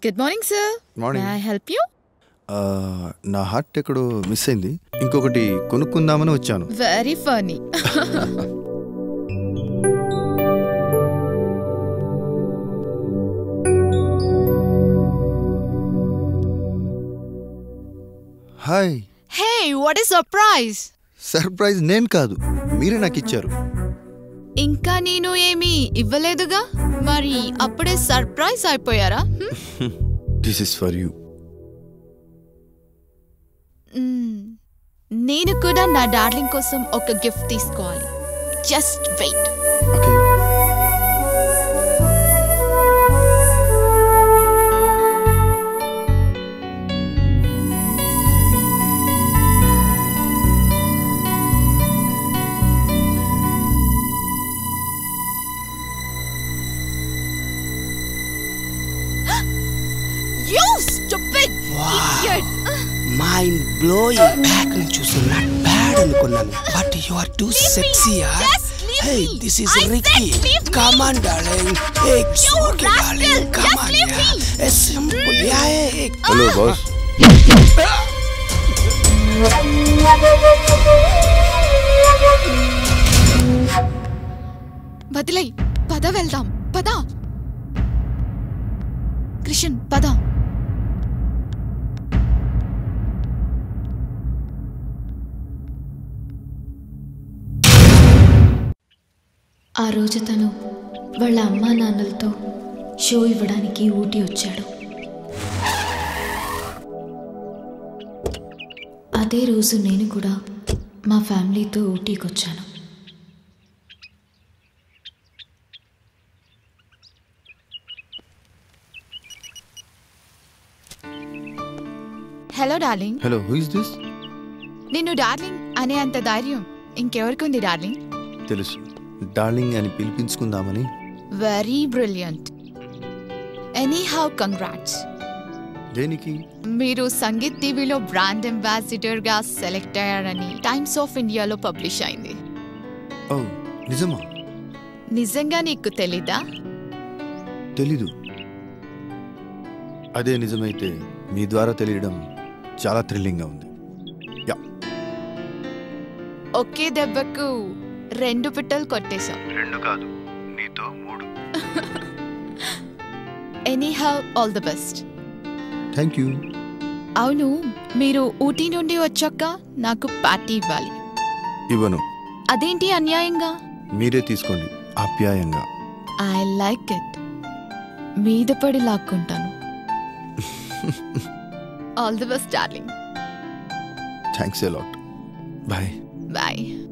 Good morning sir morning I help you ఆ, నా heart ఎక్కడో మిస్ అయింది ఇంకొకటి కొనుక్కుందామని వచ్చాను very funny hi hey what is surprise surprise నేను కాదు మీరే నాకు ఇచ్చారు ఇంకా నేను ఏమీ ఇవ్వలేదుగా మరి అప్పుడే సర్ప్రైజ్ అయిపోయారా hmm? This is for you mm. నేను కూడా నా డార్లింగ్ కోసం ఒక గిఫ్ట్ తీసుకోవాలి just wait okay you stupid idiot mind blowing back నుంచి చూసి నాట్ బ్యాడ్ అనుకున్నాను but you are too sexy just leave hey me. This is I said Ricky leave me. Come on darling hey You okay rascal, darling come just on leave me. A simple yeah a hello boss బదిలై పద వెళ్దాం పద కృష్ణ్ పద ఆ రోజు తను వాళ్ళ అమ్మా నాన్నలతో షో ఇవ్వడానికి ఊటీ వచ్చాడు అదే రోజు నేను కూడా మా ఫ్యామిలీతో ఊటీకి వచ్చాను hello darling hello who is this నిన్ను డార్లింగ్ అనే అంత ధైర్యం ఇంకెవరికి ఉంది డార్లింగ్ తెలుసు డార్లింగ్ అని పిలిపించుకుందామని very brilliant anyhow congrats దేనికి మీరు సంగీత్ టీవీలో బ్రాండ్ అంబాసిడర్ గా సెలెక్ట్ అయ్యారని టైమ్స్ ఆఫ్ ఇండియాలో పబ్లిష్ అయింది ఓ నిజమా నిజంగా నీకు తెలీదా తెలీదు అదే నిజమైతే మీ ద్వారా తెలియడం చాలా థ్రిల్లింగ్గా ఉంది యా ఒకే దెబ్బకు రెండు పిట్టలు కొట్టేశాం రెండు కాదు నీతో మూడు anyhow all the best thank you అవును మీరు ఊటీ నుండి వచ్చాక నాకు పార్టీ ఇవ్వాలి ఇవ్వను అదేంటి అన్యాయంగా మీరే తీసుకోండి ఆప్యాయంగా ఐ లైక్ ఇట్ మీద పడి లాక్కుంటాను all the best darling thanks a lot bye bye